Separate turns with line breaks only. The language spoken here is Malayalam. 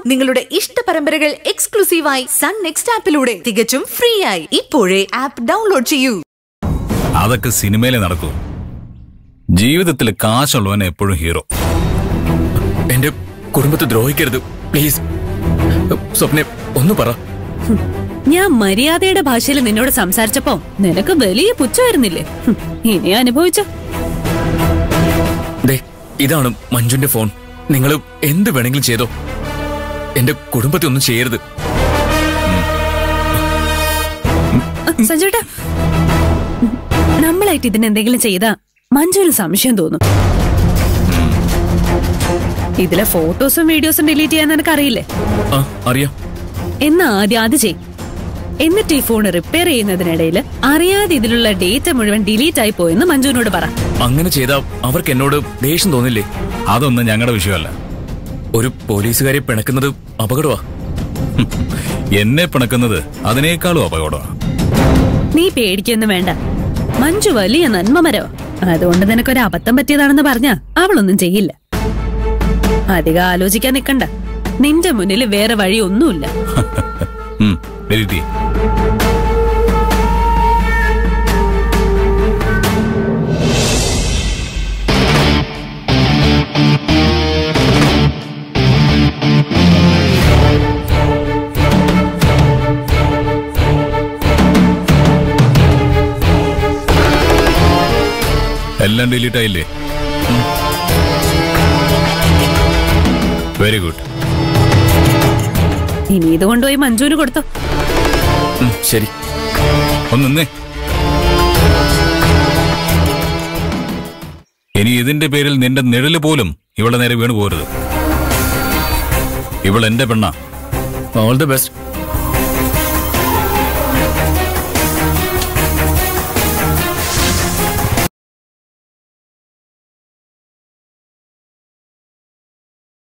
നിങ്ങളുടെ ഇഷ്ട പരമ്പരകൾ എക്സ്ക്ലൂസീവായി സൺ നെക്സ്റ്റ് ആപ്പിലൂടെ തികച്ചും ഫ്രീ ആയി ഇപ്പോഴേ ആപ്പ് ഡൗൺലോഡ് ചെയ്യൂ
അതൊക്കെ സിനിമയിലെ നടക്കൂ ജീവിതത്തിൽ കാശുള്ളവൻ എപ്പോഴും ഹീറോ
എന്റെ കുടുംബത്തെ ദ്രോഹിക്കരുത് പ്ലീസ് സ്വപ്നെ ഒന്ന് പറ
ഞാൻ മര്യാദയുടെ ഭാഷയിൽ നിന്നോട് സംസാരിച്ചപ്പോ നിനക്ക് വലിയ പുച്ഛമായിരുന്നില്ലേ ഹും, ഇനി അനുഭവിച്ചോ
ദേ ഇതാണ് മഞ്ജുന്റെ ഫോൺ നിങ്ങൾ എന്ത് വേണമെങ്കിലും ചെയ്തോ എന്റെ കുടുംബത്തെ ഒന്നും ചെയ്യരുത്
സഞ്ജുട്ടാ നമ്മളായിട്ട് ഇതിന് എന്തെങ്കിലും ചെയ്താ മഞ്ജുവിന് സംശയം തോന്നും ഇതിലെ ഫോട്ടോസും വീഡിയോസും ഡിലീറ്റ് ചെയ്യാൻ നിനക്ക് അറിയില്ലേ
ആ അറിയാം
എന്നാ ആദ്യം അത് ചെയ് എന്നിട്ട് ഈ ഫോൺ റിപ്പയർ ചെയ്യുന്നതിനിടയിൽ അറിയാതെ ഇതിലുള്ള ഡേറ്റ മുഴുവൻ ഡിലീറ്റ് ആയി പോയെന്ന് മഞ്ജുവിനോട് പറ
അങ്ങനെ ചെയ്താ അവർക്ക് എന്നോട് ദേഷ്യം തോന്നില്ലേ
അതൊന്നും ഞങ്ങളുടെ വിഷയമല്ല
ഒരു പോലീസുകാരെ പിണക്കുന്നത് അപകടമാ
എന്നെ പിണക്കുന്നത് അതിനേക്കാളും അപകടമാണ്
നീ പേടിക്കൊന്നും വേണ്ട മഞ്ജു വലിയ നന്മമരോ അതുകൊണ്ട് നിനക്കൊരു അബദ്ധം പറ്റിയതാണെന്ന് പറഞ്ഞ അവളൊന്നും ചെയ്യില്ല അധികം ആലോചിക്കാൻ നിക്കണ്ട നിന്റെ മുന്നിൽ വേറെ വഴിയൊന്നുമില്ല
ഡിലീറ്റ് ചെയ്യ്. എല്ലാം ഡിലീറ്റ് ആയില്ലേ വെരി ഗുഡ്
ഇനി ഇത് കൊണ്ടുപോയി മഞ്ജുവിന് കൊടുത്തോ
ഉം, ശരി
ഒന്ന് നിന്നേ ഇനി ഇതിന്റെ പേരിൽ നിന്റെ നിഴല് പോലും ഇവളുടെ നേരെ വീണു പോരുത് ഇവൾ എന്റെ പെണ്ണാ
ഓൾ ദി ബെസ്റ്റ്